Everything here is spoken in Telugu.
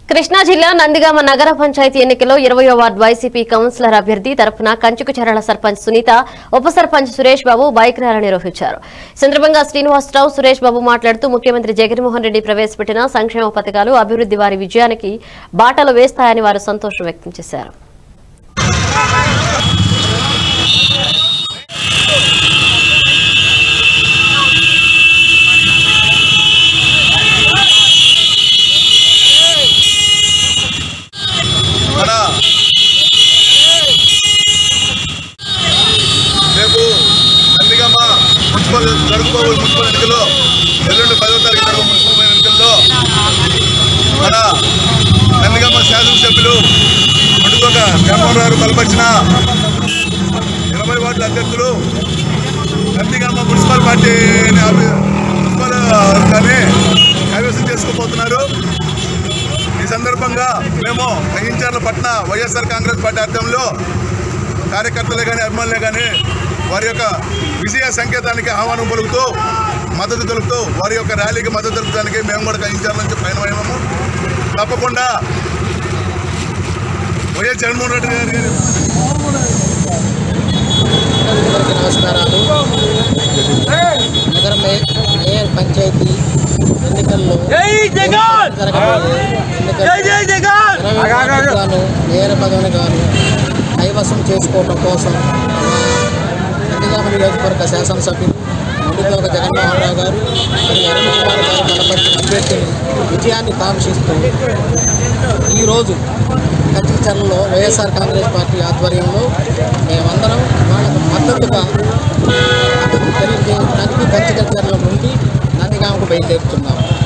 కృష్ణా జిల్లా నందిగామ నగర పంచాయతీ ఎన్నికల్లో ఇరవయో వార్డు వైసీపీ కౌన్సిలర్ అభ్యర్థి తరపున కంచుకుచర్ల సర్పంచ్ సునీత ఉప సర్పంచ్ సురేష్ బాబు బైక్ ర్యాలీ నిర్వహించారు ఈ సందర్భంగా శ్రీనివాసరావు సురేష్ బాబు మాట్లాడుతూ ముఖ్యమంత్రి జగన్మోహన్ రెడ్డి ప్రవేశపెట్టిన సంక్షేమ పథకాలు అభివృద్ధి వారి విజయానికి బాటలు వేస్తాయని వారు సంతోషం వ్యక్తం చేశారు మన రేపు నందిగమ్మ మున్సిపల్ జరుగుబోయే మున్సిపల్ ఎన్నికల్లో ఎల్లుండి పదో తారీఖు జరుగు మున్సిపల్ ఎన్నికల్లో మన నందిగమ్మ శాసనసభ్యులు అడుగొక జగన్మోహన్ గారు బలపరిచిన ఇరవై వార్డుల అభ్యర్థులు నందిగమ్మ మున్సిపల్ పార్టీని అభి- మున్సిపల్ కానీ కైవసం చేసుకోబోతున్నారు ఈ సందర్భంగా మేము కయ్యించర్ల పట్న వైఎస్ఆర్ కాంగ్రెస్ పార్టీ ఆధ్వర్యంలో కార్యకర్తలే కానీ అభిమానులే కానీ వారి యొక్క విజయ సంకేతానికి ఆహ్వానం పలుకుతూ మద్దతు తెలుపుతూ వారి యొక్క ర్యాలీకి మద్దతు తెలుపడానికి మేము కూడా కయ్యించర్ల నుంచి పయనమయ్యాము తప్పకుండా వైఎస్ జగన్మోహన్ రెడ్డి గారి అందరికీ నమస్కారాలు నగర మే- మేయర్ పంచాయతీ ఎన్నికల్లో జరగబోయే ఎన్నికల్లో ఇరవై వార్డులకు గాను మేయర్ పదవిని గాను కైవసం చేసుకోవడం కోసం నందిగామ నియోజకవర్గ శాసనసభ్యులు ముందుగా జగన్మోహన్ రావు గారు మరియు అరుణ్ కుమార్ గారు బలపరిచిన అభ్యర్థిని విజయాన్ని కాంక్షిస్తూ ఈరోజు కచ్చిచర్లలో వైఎస్ఆర్ కాంగ్రెస్ పార్టీ ఆధ్వర్యంలో మేమందరం వాళ్ళకు మద్దతుగా మద్దతు తెలియజేయడానికి కచ్చిచర్ల నుండి నందిగామకు బయలుదేరుతున్నాము